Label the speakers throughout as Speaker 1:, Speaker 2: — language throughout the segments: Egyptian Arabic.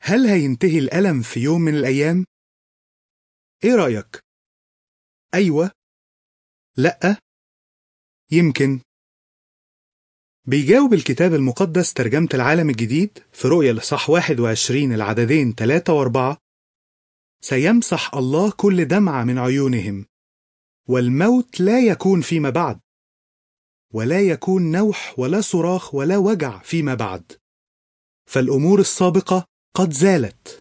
Speaker 1: هل هينتهي الألم في يوم من الأيام؟ إيه رأيك؟ أيوة لأ يمكن بيجاوب الكتاب المقدس ترجمة العالم الجديد في رؤية الإصحاح 21 العددين 3 و4 سيمسح الله كل دمعة من عيونهم والموت لا يكون فيما بعد ولا يكون نوح ولا صراخ ولا وجع فيما بعد فالأمور السابقة قد زالت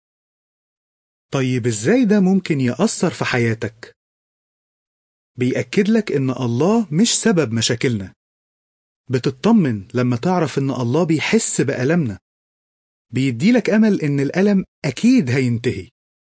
Speaker 1: طيب ازاي ده ممكن يأثر في حياتك؟ بيأكد لك إن الله مش سبب مشاكلنا بتطمن لما تعرف إن الله بيحس بألمنا بيديلك أمل إن الألم أكيد هينتهي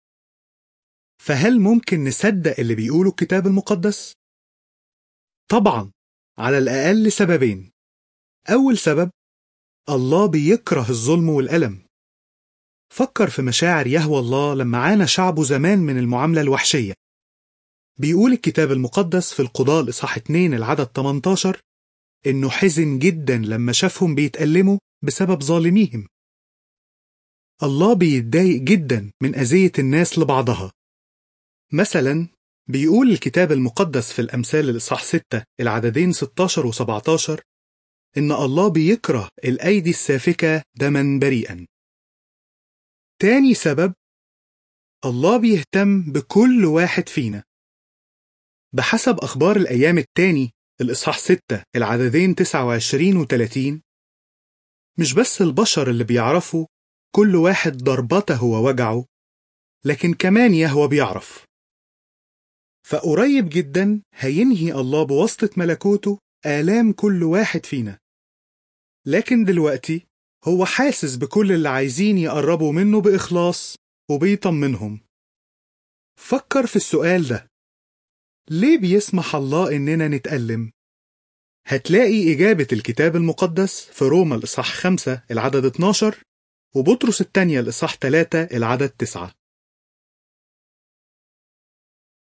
Speaker 1: فهل ممكن نصدق اللي بيقوله الكتاب المقدس؟ طبعا على الأقل سببين أول سبب الله بيكره الظلم والألم فكر في مشاعر يهوى الله لما عانى شعبه زمان من المعاملة الوحشية بيقول الكتاب المقدس في القضاء الإصحاح 2 العدد 18 إنه حزن جدا لما شافهم بيتألموا بسبب ظالميهم الله بيتضايق جدا من أذية الناس لبعضها مثلا بيقول الكتاب المقدس في الأمثال الإصحاح 6 العددين 16 و 17 إن الله بيكره الأيدي السافكة دما بريئا تاني سبب الله بيهتم بكل واحد فينا بحسب أخبار الأيام التاني الإصحاح 6 العددين 29 و 30 مش بس البشر اللي بيعرفوا كل واحد ضربته ووجعه لكن كمان يهوى بيعرف فقريب جدا هينهي الله بواسطة ملكوته آلام كل واحد فينا لكن دلوقتي هو حاسس بكل اللي عايزين يقربوا منه بإخلاص وبيطمنهم فكر في السؤال ده ليه بيسمح الله إننا نتألم؟ هتلاقي إجابة الكتاب المقدس في روما الإصحاح 5 العدد 12 وبطرس الثانية الإصحاح 3 العدد 9